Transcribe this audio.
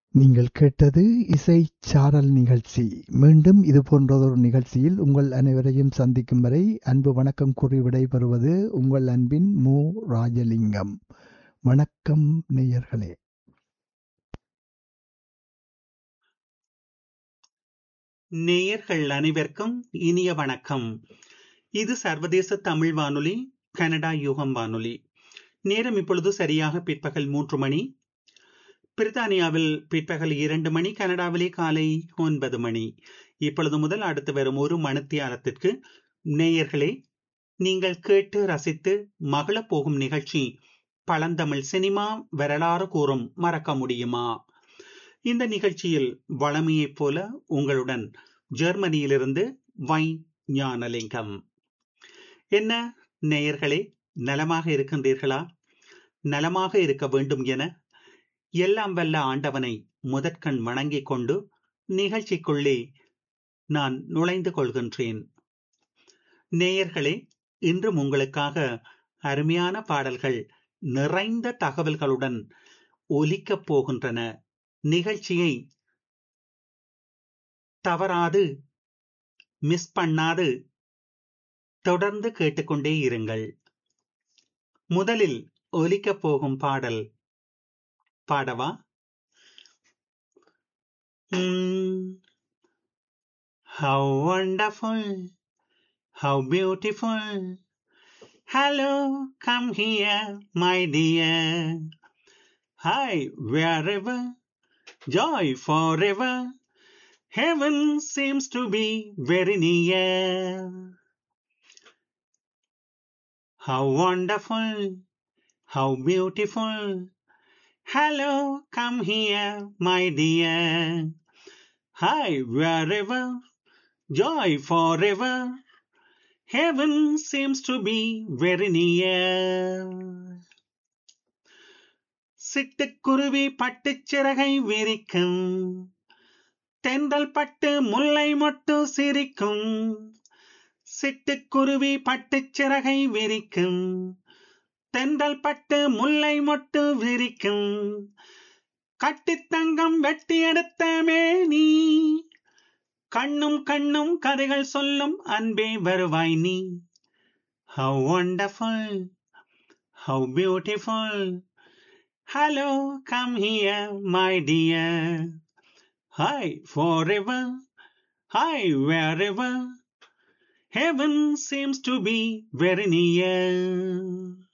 நீங்கள் கேட்டது இசைச் சாரல் நிகழ்ச்சி. மீண்டும் இது போன்றதொரு நிகழ்ச்சியில் உங்கள் அனைவரையும் சந்திக்கும் வரை அன்பு வணக்கம் கூறி விடைபெறுவது உங்கள் அன்பின் மு. ராஜலிங்கம். வணக்கம் நேயர்களே. நேயர்கள் அனைவருக்கும் இனிய வணக்கம் இது சர்வதேச தமிழ் வானொலி கனடா யூகம் வானொலி நேரம் இப்பொழுது சரியாக பிற்பகல் மூன்று மணி பிரித்தானியாவில் பிற்பகல் இரண்டு மணி கனடாவிலே காலை ஒன்பது மணி இப்பொழுது முதல் அடுத்து வரும் ஒரு மணித்தியாலத்திற்கு நேயர்களே நீங்கள் கேட்டு ரசித்து மகளப் போகும் நிகழ்ச்சி பழந்தமிழ் சினிமா வரலாறு கூறும் மறக்க முடியுமா இந்த நிகழ்ச்சியில் வளமையைப் போல உங்களுடன் ஜெர்மனியிலிருந்து வை ஞானலிங்கம் என்ன நேயர்களே நலமாக இருக்கின்றீர்களா நலமாக இருக்க வேண்டும் என எல்லாம் வல்ல ஆண்டவனை முதற்கண் வணங்கிக் கொண்டு நிகழ்ச்சிக்குள்ளே நான் நுழைந்து கொள்கின்றேன் நேயர்களே இன்றும் உங்களுக்காக அருமையான பாடல்கள் நிறைந்த தகவல்களுடன் ஒலிக்கப் போகின்றன நிகழ்ச்சியை தவறாது மிஸ் பண்ணாது தொடர்ந்து கேட்டுக்கொண்டே இருங்கள் முதலில் ஒலிக்கப் போகும் பாடல் பாடவா How wonderful, how beautiful. Hello, come here, my dear. Hi, wherever, joy forever. Heaven seems to be very near. How wonderful, how beautiful. Hello, come here, my dear. Hi, wherever, joy forever. Heaven seems to be very near. சிட்டுக்குருவி பட்டுச் சிறகை விரிக்கும் தென்றல் பட்டு முல்லை மொட்டு சிரிக்கும் சிட்டுக்குருவி பட்டுச் சிறகை விரிக்கும் தென்றல் பட்டு முல்லை மொட்டு விரிக்கும் கட்டித்தங்கம் வெட்டி எடுத்த மேனி கண்ணும் கண்ணும் கதைகள் சொல்லும் அன்பே வருவாய் நீ how wonderful how beautiful hello come here my dear hi forever hi wherever Heaven seems to be very near.